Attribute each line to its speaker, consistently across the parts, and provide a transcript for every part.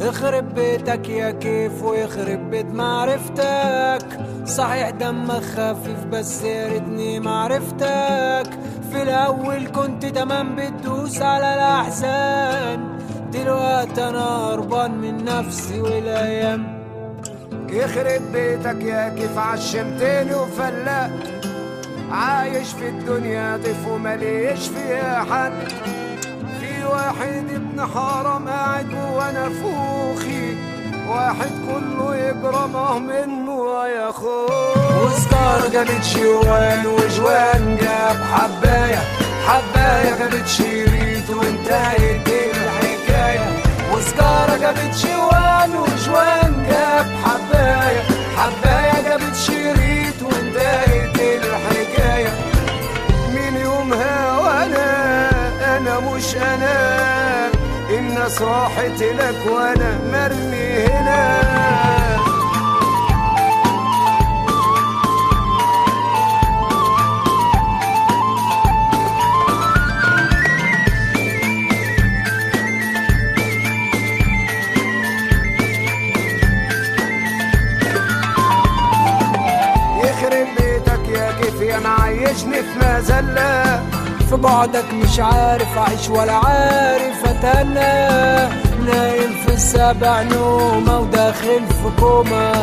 Speaker 1: يخرب بيتك يا كيف ويخرب بيت معرفتك صحيح دمك خفيف بس يا ريتني معرفتك في الاول كنت تمام بتدوس على الاحزان دلوقتي انا هربان من نفسي والايام
Speaker 2: يخرب بيتك يا كيف عشمتني وفلقت عايش في الدنيا ضيف ومليش فيها حد في واحد ابن حرام قاعد جوا نفوخي واحد كله يجرمه منه يا اخوه
Speaker 1: وسكار جابت شوال وجوان جاب حباية حباية جابت شريط وانتهت الحكاية وسكارة جابت شوال وجوان جاب حباية حباية جابت شريط وانتهت الحكاية
Speaker 2: من يومها وانا انا مش انا الناس راحت لك وانا مرمي هنا يخرب بيتك يا كيف يا معيشني في مذله
Speaker 1: في بعدك مش عارف اعيش ولا عارف اتهنى نايم في السبع نومة وداخل في كوما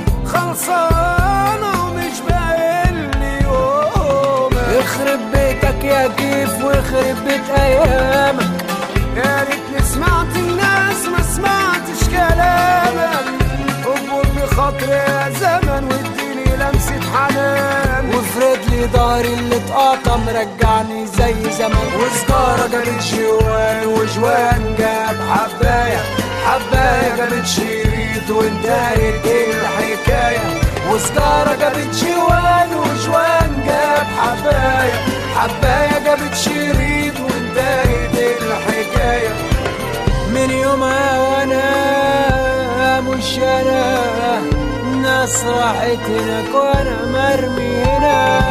Speaker 2: خلصانة ومش باين لي يوم
Speaker 1: يخرب بيتك يا كيف ويخرب بيت ايامك
Speaker 2: يا ريتني سمعت الناس ما سمعتش كلامك اكبر بخاطري يا زمن واديني لمسة حنان
Speaker 1: وافرد لي ضهري اللي اتقطع مرجعني زي زمان
Speaker 2: وسكارة جابت جوان وجوان جاب حباية حباية جابت شريط وانتهت الحكاية
Speaker 1: وسكارة جابت جوان وجوان جاب حباية حباية جابت شريط وانتهت الحكاية من يومها وانا مش انا الناس راحت هناك وانا مرمي هنا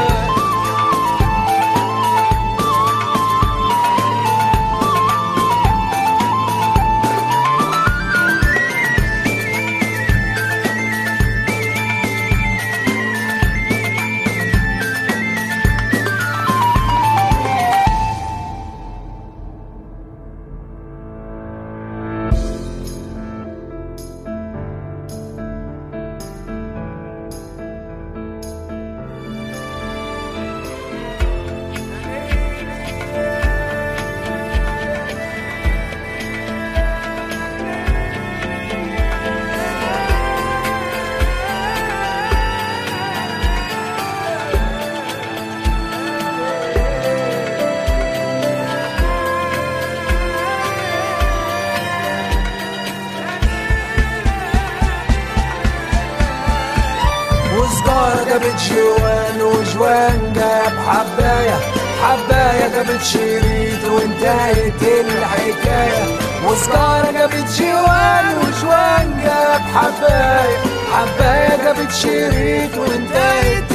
Speaker 1: وسجارة جابت جوان وجوان جاب حباية حباية جابت شريط وانتهت الحكاية وسجارة جابت جوان وجوان جاب حباية حباية جابت شريط وانتهت